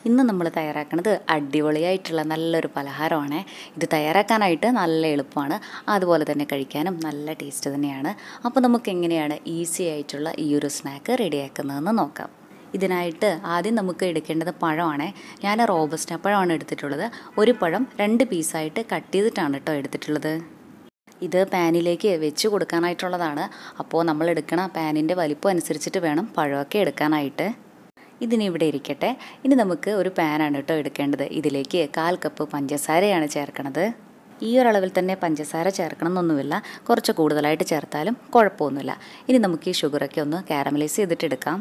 ഇന്ന് നമ്മൾ തയ്യാറാക്കുന്നത് അടിപൊളിയായിട്ടുള്ള നല്ലൊരു പലഹാരമാണ് ഇത് തയ്യാറാക്കാനായിട്ട് നല്ല എളുപ്പമാണ് അതുപോലെ തന്നെ കഴിക്കാനും നല്ല ടേസ്റ്റ് തന്നെയാണ് അപ്പോൾ നമുക്ക് എങ്ങനെയാണ് ഈസി ആയിട്ടുള്ള ഈ ഒരു സ്നാക്ക് റെഡിയാക്കുന്നതെന്ന് നോക്കാം ഇതിനായിട്ട് ആദ്യം നമുക്ക് എടുക്കേണ്ടത് പഴമാണ് ഞാൻ റോബസ്റ്റ പഴമാണ് എടുത്തിട്ടുള്ളത് ഒരു പഴം രണ്ട് പീസായിട്ട് കട്ട് ചെയ്തിട്ടാണ് കേട്ടോ എടുത്തിട്ടുള്ളത് ഇത് പാനിലേക്ക് വെച്ച് കൊടുക്കാനായിട്ടുള്ളതാണ് അപ്പോൾ നമ്മൾ എടുക്കണ പാനിൻ്റെ വലിപ്പം അനുസരിച്ചിട്ട് വേണം പഴമൊക്കെ എടുക്കാനായിട്ട് ഇതിനി ഇവിടെ ഇരിക്കട്ടെ ഇനി നമുക്ക് ഒരു പാനാണ് കേട്ടോ എടുക്കേണ്ടത് ഇതിലേക്ക് കാൽ കപ്പ് പഞ്ചസാരയാണ് ചേർക്കണത് ഈ ഒരു അളവിൽ തന്നെ പഞ്ചസാര ചേർക്കണം എന്നൊന്നുമില്ല കുറച്ച് കൂടുതലായിട്ട് ചേർത്താലും കുഴപ്പമൊന്നുമില്ല ഇനി നമുക്ക് ഈ ഷുഗറൊക്കെ ഒന്ന് കാരമലൈസ് ചെയ്തിട്ടെടുക്കാം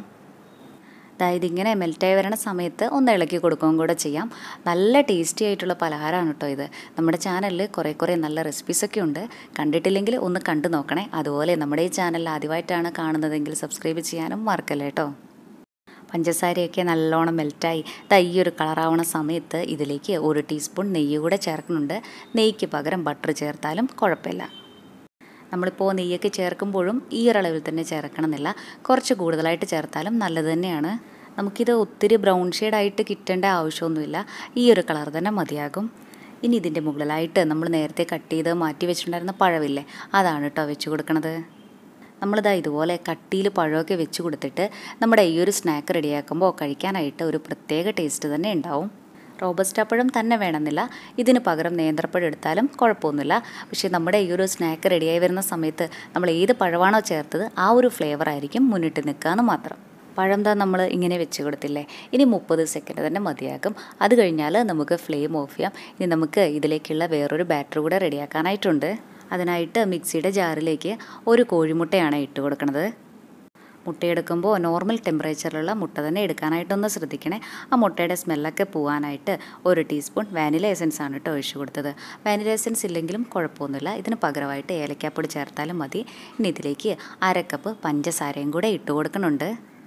അതായത് ഇങ്ങനെ മെൽറ്റായി വരണ സമയത്ത് ഒന്ന് ഇളക്കി കൊടുക്കുകയും കൂടെ ചെയ്യാം നല്ല ടേസ്റ്റി ആയിട്ടുള്ള പലഹാരമാണ് കേട്ടോ ഇത് നമ്മുടെ ചാനലിൽ കുറേ കുറേ നല്ല റെസിപ്പീസൊക്കെ ഉണ്ട് കണ്ടിട്ടില്ലെങ്കിൽ ഒന്ന് കണ്ടു നോക്കണേ അതുപോലെ നമ്മുടെ ഈ ചാനൽ ആദ്യമായിട്ടാണ് കാണുന്നതെങ്കിൽ സബ്സ്ക്രൈബ് ചെയ്യാനും മറക്കല്ലേ കേട്ടോ പഞ്ചസാരയൊക്കെ നല്ലോണം മെൽറ്റായി ദാ ഈ ഒരു കളറാവണ സമയത്ത് ഇതിലേക്ക് ഒരു ടീസ്പൂൺ നെയ്യ് കൂടെ ചേർക്കുന്നുണ്ട് നെയ്യ്ക്ക് പകരം ബട്ടർ ചേർത്താലും കുഴപ്പമില്ല നമ്മളിപ്പോൾ നെയ്യൊക്കെ ചേർക്കുമ്പോഴും ഈ ഒരളവിൽ തന്നെ ചേർക്കണമെന്നില്ല കുറച്ച് കൂടുതലായിട്ട് ചേർത്താലും നല്ലത് തന്നെയാണ് നമുക്കിത് ഒത്തിരി ബ്രൗൺ ഷെയ്ഡായിട്ട് കിട്ടേണ്ട ആവശ്യമൊന്നുമില്ല ഈ ഒരു കളർ തന്നെ മതിയാകും ഇനി ഇതിൻ്റെ മുകളിലായിട്ട് നമ്മൾ നേരത്തെ കട്ട് ചെയ്ത് മാറ്റി വെച്ചിട്ടുണ്ടായിരുന്ന പഴമില്ലേ അതാണ് കേട്ടോ വെച്ച് കൊടുക്കണത് നമ്മളിതാ ഇതുപോലെ കട്ടിയിൽ പഴമൊക്കെ വെച്ച് കൊടുത്തിട്ട് നമ്മുടെ ഈ ഒരു സ്നാക്ക് റെഡിയാക്കുമ്പോൾ കഴിക്കാനായിട്ട് ഒരു പ്രത്യേക ടേസ്റ്റ് തന്നെ ഉണ്ടാവും റോബസ്റ്റ പഴം തന്നെ വേണമെന്നില്ല ഇതിന് പകരം നേന്ത്രപ്പഴം എടുത്താലും കുഴപ്പമൊന്നുമില്ല പക്ഷേ നമ്മുടെ ഈ ഒരു സ്നാക്ക് റെഡിയായി വരുന്ന സമയത്ത് നമ്മൾ ഏത് പഴമാണോ ചേർത്തത് ആ ഒരു ഫ്ലേവർ ആയിരിക്കും മുന്നിട്ട് നിൽക്കുകയെന്ന് മാത്രം പഴം താ നമ്മൾ ഇങ്ങനെ വെച്ച് കൊടുത്തില്ലേ ഇനി മുപ്പത് സെക്കൻഡ് തന്നെ മതിയാകും അത് കഴിഞ്ഞാൽ നമുക്ക് ഫ്ലെയിം ഓഫ് ചെയ്യാം ഇനി നമുക്ക് ഇതിലേക്കുള്ള വേറൊരു ബാറ്റർ കൂടെ റെഡിയാക്കാനായിട്ടുണ്ട് അതിനായിട്ട് മിക്സിയുടെ ജാറിലേക്ക് ഒരു കോഴിമുട്ടയാണ് ഇട്ട് കൊടുക്കുന്നത് മുട്ടയെടുക്കുമ്പോൾ നോർമൽ ടെമ്പറേച്ചറിലുള്ള മുട്ട തന്നെ എടുക്കാനായിട്ടൊന്ന് ശ്രദ്ധിക്കണേ ആ മുട്ടയുടെ സ്മെല്ലൊക്കെ പോകാനായിട്ട് ഒരു ടീസ്പൂൺ വാനില എസൻസ് ആണ് കേട്ടോ ഒഴിച്ചു കൊടുത്തത് വാനില എസൻസ് ഇല്ലെങ്കിലും കുഴപ്പമൊന്നുമില്ല ഇതിന് പകരമായിട്ട് ഏലക്കാപ്പൊടി ചേർത്താലും മതി ഇനി ഇതിലേക്ക് അരക്കപ്പ് പഞ്ചസാരയും കൂടെ ഇട്ട് കൊടുക്കുന്നുണ്ട്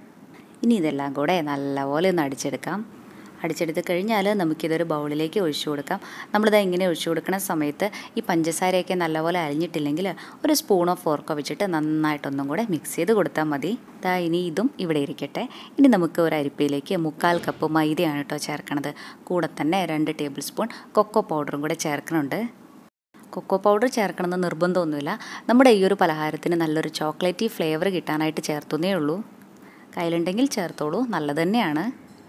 ഇനി ഇതെല്ലാം കൂടെ നല്ലപോലെ ഒന്ന് അടിച്ചെടുക്കാം അടിച്ചെടുത്ത് കഴിഞ്ഞാൽ നമുക്കിതൊരു ബൗളിലേക്ക് ഒഴിച്ചു കൊടുക്കാം നമ്മളിത് ഇങ്ങനെ ഒഴിച്ചു കൊടുക്കുന്ന സമയത്ത് ഈ പഞ്ചസാരയൊക്കെ നല്ലപോലെ അരിഞ്ഞിട്ടില്ലെങ്കിൽ ഒരു സ്പൂണോ ഫോർക്കോ വെച്ചിട്ട് നന്നായിട്ടൊന്നും കൂടെ മിക്സ് ചെയ്ത് കൊടുത്താൽ മതി ദാ ഇനി ഇതും ഇവിടെ ഇരിക്കട്ടെ ഇനി നമുക്ക് ഒരു അരിപ്പയിലേക്ക് മുക്കാൽ കപ്പ് മൈദയാണ് കേട്ടോ ചേർക്കണത് കൂടെ തന്നെ രണ്ട് ടേബിൾ സ്പൂൺ കൊക്കോ പൗഡറും കൂടെ ചേർക്കണുണ്ട് കൊക്കോ പൗഡർ ചേർക്കണമെന്ന് നിർബന്ധമൊന്നുമില്ല നമ്മുടെ ഈ ഒരു പലഹാരത്തിന് നല്ലൊരു ചോക്ലേറ്റി ഫ്ലേവർ കിട്ടാനായിട്ട് ചേർത്തുന്നേ ഉള്ളൂ കയ്യിലുണ്ടെങ്കിൽ ചേർത്തോളൂ നല്ലത് തന്നെയാണ്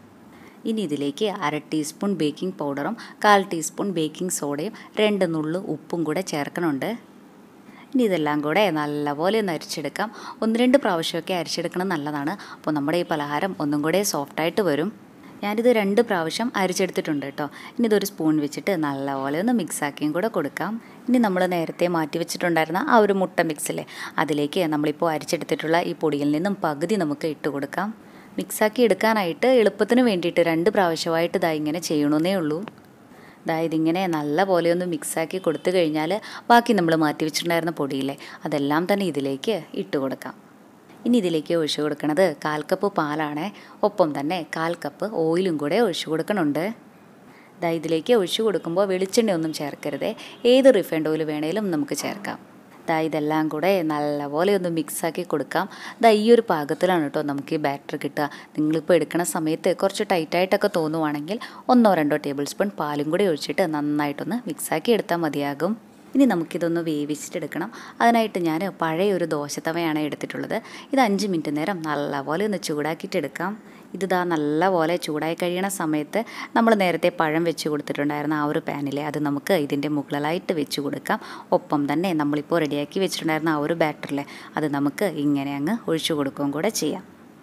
ഇനി ഇതിലേക്ക് അര ടീസ്പൂൺ ബേക്കിംഗ് പൗഡറും കാൽ ടീസ്പൂൺ ബേക്കിംഗ് സോഡയും രണ്ട് നുള്ളു ഉപ്പും കൂടെ ചേർക്കണുണ്ട് ഇനി ഇതെല്ലാം കൂടെ നല്ലപോലെ ഒന്ന് അരിച്ചെടുക്കാം ഒന്ന് രണ്ട് പ്രാവശ്യമൊക്കെ അരിച്ചെടുക്കണം നല്ലതാണ് അപ്പോൾ നമ്മുടെ ഈ പലഹാരം ഒന്നും കൂടെ സോഫ്റ്റായിട്ട് വരും ഞാനിത് രണ്ട് പ്രാവശ്യം അരിച്ചെടുത്തിട്ടുണ്ട് കേട്ടോ ഇനി ഇതൊരു സ്പൂൺ വെച്ചിട്ട് നല്ലപോലെ ഒന്ന് മിക്സാക്കിയും കൂടെ കൊടുക്കാം ഇനി നമ്മൾ നേരത്തെ മാറ്റി വെച്ചിട്ടുണ്ടായിരുന്ന ആ ഒരു മുട്ട മിക്സിലെ അതിലേക്ക് നമ്മളിപ്പോൾ അരിച്ചെടുത്തിട്ടുള്ള ഈ പൊടിയിൽ നിന്നും പകുതി നമുക്ക് ഇട്ട് കൊടുക്കാം മിക്സാക്കി എടുക്കാനായിട്ട് എളുപ്പത്തിന് വേണ്ടിയിട്ട് രണ്ട് പ്രാവശ്യമായിട്ട് ഇതാ ഇങ്ങനെ ചെയ്യണമെന്നേ ഉള്ളൂ അതായത് ഇങ്ങനെ നല്ല പോലെ ഒന്ന് മിക്സാക്കി കൊടുത്തു കഴിഞ്ഞാൽ ബാക്കി നമ്മൾ മാറ്റി വെച്ചിട്ടുണ്ടായിരുന്ന പൊടിയില്ലേ അതെല്ലാം തന്നെ ഇതിലേക്ക് ഇട്ട് കൊടുക്കാം ഇനി ഇതിലേക്ക് ഒഴിച്ചു കൊടുക്കുന്നത് കാൽ കപ്പ് പാലാണ് ഒപ്പം തന്നെ കാൽ കപ്പ് ഓയിലും കൂടെ ഒഴിച്ചു കൊടുക്കണുണ്ട് ദാ ഇതിലേക്ക് ഒഴിച്ചു കൊടുക്കുമ്പോൾ വെളിച്ചെണ്ണ ഒന്നും ചേർക്കരുത് ഏത് റിഫൈൻഡ് ഓയിൽ വേണേലും നമുക്ക് ചേർക്കാം ദാ ഇതെല്ലാം കൂടെ നല്ലപോലെ ഒന്ന് മിക്സാക്കി കൊടുക്കാം ദാ ഈ ഒരു പാകത്തിലാണ് കേട്ടോ നമുക്ക് ഈ ബാറ്റർ കിട്ടുക നിങ്ങളിപ്പോൾ എടുക്കുന്ന സമയത്ത് കുറച്ച് ടൈറ്റായിട്ടൊക്കെ തോന്നുവാണെങ്കിൽ ഒന്നോ രണ്ടോ ടേബിൾ സ്പൂൺ പാലും കൂടി ഒഴിച്ചിട്ട് നന്നായിട്ടൊന്ന് മിക്സാക്കി എടുത്താൽ മതിയാകും ഇനി നമുക്കിതൊന്ന് വേവിച്ചിട്ടെടുക്കണം അതിനായിട്ട് ഞാൻ പഴയ ഒരു ദോശത്തവയാണ് എടുത്തിട്ടുള്ളത് ഇത് അഞ്ച് മിനിറ്റ് നേരം നല്ലപോലെ ഒന്ന് ചൂടാക്കിയിട്ടെടുക്കാം ഇത് ദാ നല്ലപോലെ ചൂടായി കഴിയണ സമയത്ത് നമ്മൾ നേരത്തെ പഴം വെച്ച് കൊടുത്തിട്ടുണ്ടായിരുന്ന ആ ഒരു പാനിലെ അത് നമുക്ക് ഇതിൻ്റെ മുകളിലായിട്ട് വെച്ച് കൊടുക്കാം ഒപ്പം തന്നെ നമ്മളിപ്പോൾ റെഡിയാക്കി വെച്ചിട്ടുണ്ടായിരുന്ന ആ ഒരു ബാറ്ററിലെ അത് നമുക്ക് ഇങ്ങനെ അങ്ങ് ഒഴിച്ചു കൊടുക്കുകയും കൂടെ ചെയ്യാം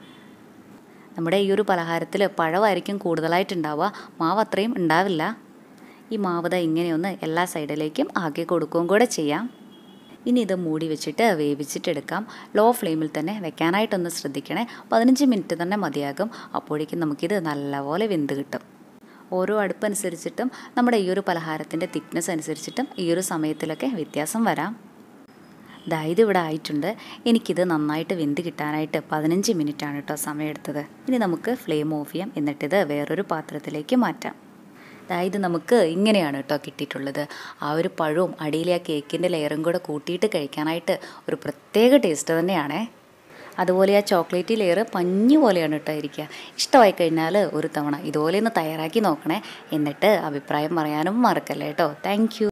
നമ്മുടെ ഈ ഒരു പലഹാരത്തിൽ പഴമായിരിക്കും കൂടുതലായിട്ടുണ്ടാവുക മാവ് അത്രയും ഉണ്ടാവില്ല ഈ മാവത ഇങ്ങനെയൊന്ന് എല്ലാ സൈഡിലേക്കും ആക്കി കൊടുക്കുകയും കൂടെ ചെയ്യാം ഇനി ഇത് മൂടി വെച്ചിട്ട് വേവിച്ചിട്ടെടുക്കാം ലോ ഫ്ലെയിമിൽ തന്നെ വെക്കാനായിട്ടൊന്ന് ശ്രദ്ധിക്കണേ പതിനഞ്ച് മിനിറ്റ് തന്നെ മതിയാകും അപ്പോഴേക്കും നമുക്കിത് നല്ലപോലെ വെന്ത് കിട്ടും ഓരോ അടുപ്പനുസരിച്ചിട്ടും നമ്മുടെ ഈ ഒരു പലഹാരത്തിൻ്റെ തിക്നെസ് അനുസരിച്ചിട്ടും ഈ ഒരു സമയത്തിലൊക്കെ വ്യത്യാസം വരാം അതായത് ഇവിടെ ആയിട്ടുണ്ട് എനിക്കിത് നന്നായിട്ട് വെന്ത് കിട്ടാനായിട്ട് പതിനഞ്ച് മിനിറ്റാണ് കേട്ടോ സമയമെടുത്തത് ഇനി നമുക്ക് ഫ്ലെയിം ഓഫ് ചെയ്യാം എന്നിട്ടിത് വേറൊരു പാത്രത്തിലേക്ക് മാറ്റാം അതായത് നമുക്ക് ഇങ്ങനെയാണ് കേട്ടോ കിട്ടിയിട്ടുള്ളത് ആ ഒരു പഴവും അടിയിലെ ആ കേക്കിൻ്റെ ലെയറും കൂടെ കൂട്ടിയിട്ട് കഴിക്കാനായിട്ട് ഒരു പ്രത്യേക ടേസ്റ്റ് തന്നെയാണേ അതുപോലെ ആ ചോക്ലേറ്റ് ലെയർ പഞ്ഞു പോലെയാണ് കേട്ടോ ഇരിക്കുക ഇഷ്ടമായി കഴിഞ്ഞാൽ ഒരു തവണ ഇതുപോലെ ഒന്ന് തയ്യാറാക്കി നോക്കണേ എന്നിട്ട് അഭിപ്രായം പറയാനും മറക്കല്ലേ കേട്ടോ താങ്ക്